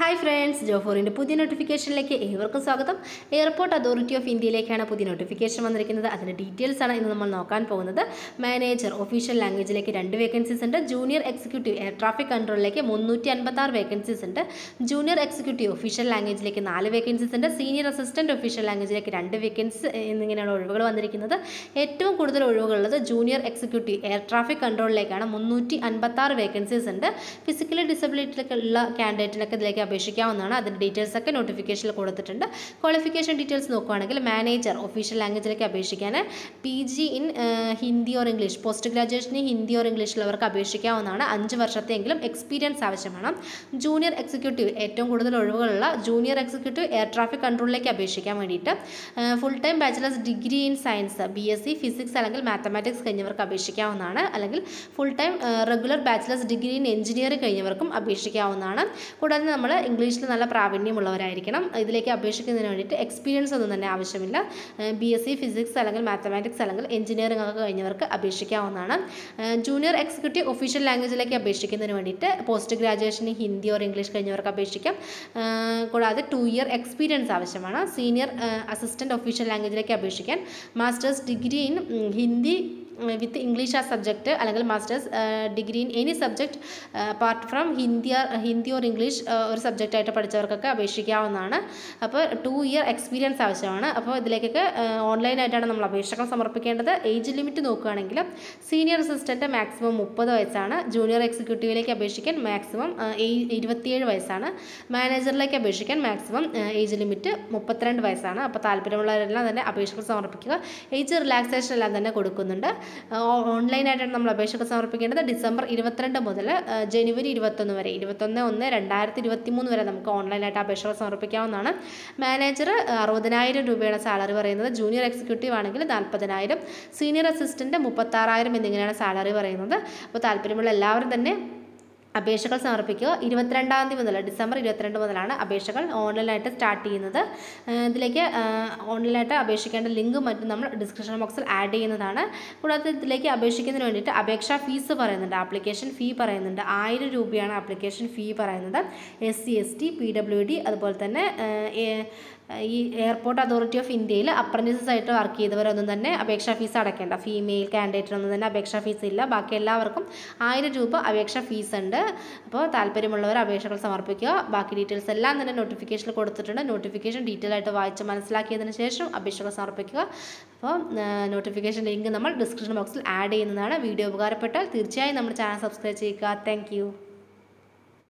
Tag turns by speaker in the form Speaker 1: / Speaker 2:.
Speaker 1: hi friends ജോഫോറിൻ്റെ പുതിയ നോട്ടിഫിക്കേഷനിലേക്ക് ഏവർക്കും സ്വാഗതം എയർപോർട്ട് അതോറിറ്റി ഓഫ് ഇന്ത്യയിലേക്കാണ് പുതിയ നോട്ടിഫിക്കേഷൻ വന്നിരിക്കുന്നത് അതിൻ്റെ ഡീറ്റെയിൽസ് ആണ് ഇന്ന് നമ്മൾ നോക്കാൻ പോകുന്നത് മാനേജർ ഒഫീഷ്യൽ ലാംഗ്വേജിലേക്ക് രണ്ട് വേക്കൻസീസ് ഉണ്ട് ജൂനിയർ എക്സിക്യൂട്ടീവ് എയർ ട്രാഫിക് കൺട്രോളിലേക്ക് മുന്നൂറ്റി അൻപത്താറ് വേക്കൻസീസ് ഉണ്ട് ജൂനിയർ എക്സിക്യൂട്ടീവ് ഒഫീഷ്യൽ ലാംഗ്വേജിലേക്ക് നാല് വേക്കൻസീസ് ഉണ്ട് സീനിയർ അസിസ്റ്റൻറ്റ് ഒഫീഷ്യൽ ലാംഗ്വേജിലേക്ക് രണ്ട് വേക്കൻസീസ് എന്നിങ്ങനെയാണ് ഒഴിവുകൾ വന്നിരിക്കുന്നത് ഏറ്റവും കൂടുതൽ ഒഴിവുകളുള്ളത് ജൂനിയർ എക്സിക്യൂട്ടീവ് എയർ ട്രാഫിക് കൺട്രോളിലേക്കാണ് മുന്നൂറ്റി അൻപത്താറ് വേക്കൻസീസ് ഉണ്ട് ഫിസിക്കലി ഡിസബിലിറ്റിയിലൊക്കെ ഉള്ള കാൻഡിഡേറ്റിനൊക്കെ ഇതിലേക്ക് അപേക്ഷിക്കാവുന്നതാണ് അതിൻ്റെ ഡീറ്റെയിൽസ് ഒക്കെ നോട്ടിഫിക്കേഷനിൽ കൊടുത്തിട്ടുണ്ട് ക്വാളിഫിക്കേഷൻ ഡീറ്റെയിൽസ് നോക്കുകയാണെങ്കിൽ മാനേജർ ഒഫീഷ്യൽ ലാംഗ്വേജിലേക്ക് അപേക്ഷിക്കാൻ P G in Hindi or English post ഗ്രാജുവേഷന് ഹിന്ദി ഓർ ഇംഗ്ലീഷിലുള്ളവർക്ക് അപേക്ഷിക്കാവുന്നതാണ് അഞ്ച് വർഷത്തെങ്കിലും എക്സ്പീരിയൻസ് ആവശ്യമാണ് ജൂനിയർ എക്സിക്യൂട്ടീവ് ഏറ്റവും കൂടുതൽ ഒഴിവുകളുള്ള ജൂനിയർ എക്സിക്യൂട്ടീവ് എയർ ട്രാഫിക് കൺട്രോളിലേക്ക് അപേക്ഷിക്കാൻ വേണ്ടിയിട്ട് full time bachelors degree in science B S C physics അല്ലെങ്കിൽ മാത്തമാറ്റിക്സ് കഴിഞ്ഞവർക്ക് അപേക്ഷിക്കാവുന്നതാണ് അല്ലെങ്കിൽ full time regular bachelors degree in engineering കഴിഞ്ഞവർക്കും അപേക്ഷിക്കാവുന്നതാണ് കൂടാതെ നമ്മൾ ഇംഗ്ലീഷിൽ നല്ല പ്രാവീണ്യമുള്ളവരായിരിക്കണം ഇതിലേക്ക് അപേക്ഷിക്കുന്നതിന് വേണ്ടിയിട്ട് എക്സ്പീരിയൻസ് ഒന്നും തന്നെ ആവശ്യമില്ല ബി എസ് സി ഫിസിക്സ് അല്ലെങ്കിൽ മാത്തമാറ്റിക്സ് അല്ലെങ്കിൽ എഞ്ചിനീയറിംഗ് ഒക്കെ കഴിഞ്ഞവർക്ക് അപേക്ഷിക്കാവുന്നതാണ് ജൂനിയർ എക്സിക്യൂട്ടീവ് ഒഫീഷ്യൽ ലാംഗ്വേജിലേക്ക് അപേക്ഷിക്കുന്നതിന് വേണ്ടിയിട്ട് പോസ്റ്റ് ഗ്രാജുവേഷന് ഹിന്ദി ഓർ ഇംഗ്ലീഷ് കഴിഞ്ഞവർക്ക് അപേക്ഷിക്കാം കൂടാതെ ടു ഇയർ എക്സ്പീരിയൻസ് ആവശ്യമാണ് സീനിയർ അസിസ്റ്റൻറ്റ് ഒഫീഷ്യൽ ലാംഗ്വേജിലേക്ക് അപേക്ഷിക്കാൻ masters degree in Hindi with English ആ സബ്ജക്റ്റ് അല്ലെങ്കിൽ masters degree in any subject apart from Hindi or Hindi or English ഒരു സബ്ജക്റ്റായിട്ട് പഠിച്ചവർക്കൊക്കെ അപേക്ഷിക്കാവുന്നതാണ് അപ്പോൾ ടു ഇയർ എക്സ്പീരിയൻസ് ആവശ്യമാണ് അപ്പോൾ ഇതിലേക്കൊക്കെ ഓൺലൈനായിട്ടാണ് നമ്മൾ അപേക്ഷകൾ സമർപ്പിക്കേണ്ടത് ഏജ് ലിമിറ്റ് നോക്കുകയാണെങ്കിൽ സീനിയർ അസിസ്റ്റൻറ്റ് മാക്സിമം മുപ്പത് വയസ്സാണ് ജൂനിയർ എക്സിക്യൂട്ടീവിലേക്ക് അപേക്ഷിക്കാൻ മാക്സിമം ഇരുപത്തിയേഴ് വയസ്സാണ് മാനേജറിലേക്ക് അപേക്ഷിക്കാൻ മാക്സിമം ഏജ് ലിമിറ്റ് മുപ്പത്തിരണ്ട് വയസ്സാണ് അപ്പോൾ താല്പര്യമുള്ളവരെല്ലാം തന്നെ അപേക്ഷകൾ സമർപ്പിക്കുക ഏജ് റിലാക്സേഷൻ എല്ലാം തന്നെ കൊടുക്കുന്നുണ്ട് ഓൺലൈനായിട്ടാണ് നമ്മൾ അപേക്ഷകൾ സമർപ്പിക്കേണ്ടത് ഡിസംബർ ഇരുപത്തിരണ്ട് മുതൽ ജനുവരി ഇരുപത്തൊന്ന് വരെ ഇരുപത്തൊന്ന് ഒന്ന് രണ്ടായിരത്തി ഇരുപത്തി മൂന്ന് വരെ നമുക്ക് ഓൺലൈനായിട്ട് അപേക്ഷകൾ സമർപ്പിക്കാവുന്നതാണ് മാനേജർ അറുപതിനായിരം രൂപയാണ് സാലറി പറയുന്നത് ജൂനിയർ എക്സിക്യൂട്ടീവ് ആണെങ്കിൽ നാൽപ്പതിനായിരം സീനിയർ അസിസ്റ്റൻറ്റ് മുപ്പത്താറായിരം എന്നിങ്ങനെയാണ് സാലറി പറയുന്നത് അപ്പോൾ താല്പര്യമുള്ള എല്ലാവരും തന്നെ അപേക്ഷകൾ സമർപ്പിക്കുക ഇരുപത്തിരണ്ടാം തീയതി മുതൽ ഡിസംബർ ഇരുപത്തിരണ്ട് മുതലാണ് അപേക്ഷകൾ ഓൺലൈനായിട്ട് സ്റ്റാർട്ട് ചെയ്യുന്നത് ഇതിലേക്ക് ഓൺലൈനായിട്ട് അപേക്ഷിക്കേണ്ട ലിങ്ക് മറ്റും നമ്മൾ ഡിസ്ക്രിപ്ഷൻ ബോക്സിൽ ആഡ് ചെയ്യുന്നതാണ് കൂടാതെ ഇതിലേക്ക് അപേക്ഷിക്കുന്നതിന് വേണ്ടിയിട്ട് അപേക്ഷാ ഫീസ് പറയുന്നുണ്ട് ആപ്ലിക്കേഷൻ ഫീ പറയുന്നുണ്ട് ആയിരം രൂപയാണ് ആപ്ലിക്കേഷൻ ഫീ പറയുന്നത് S C S T P W D അതുപോലെ തന്നെ ഈ എയർപോർട്ട് അതോറിറ്റി ഓഫ് ഇന്ത്യയിൽ അപ്രൻറ്റീസസ് ആയിട്ട് വർക്ക് ചെയ്തവരൊന്നും തന്നെ അപേക്ഷാ ഫീസ് അടയ്ക്കേണ്ട ഫീമെയിൽ കാൻഡിഡേറ്റിനൊന്നും തന്നെ അപേക്ഷാ ഫീസ് ഇല്ല ബാക്കി എല്ലാവർക്കും ആയിരം രൂപ അപേക്ഷാ ഫീസ് ഉണ്ട് അപ്പോൾ താല്പര്യമുള്ളവർ അപേക്ഷകൾ സമർപ്പിക്കുക ബാക്കി ഡീറ്റെയിൽസ് എല്ലാം തന്നെ നോട്ടിഫിക്കേഷനിൽ കൊടുത്തിട്ടുണ്ട് നോട്ടിഫിക്കേഷൻ ഡീറ്റെയിൽ ആയിട്ട് വായിച്ച് മനസ്സിലാക്കിയതിന് ശേഷം അപേക്ഷകൾ സമർപ്പിക്കുക അപ്പോൾ നോട്ടിഫിക്കേഷൻ ലിങ്ക് നമ്മൾ ഡിസ്ക്രിപ്ഷൻ ബോക്സിൽ ആഡ് ചെയ്യുന്നതാണ് വീഡിയോ ഉപകാരപ്പെട്ടാൽ തീർച്ചയായും നമ്മുടെ ചാനൽ സബ്സ്ക്രൈബ് ചെയ്യുക താങ്ക്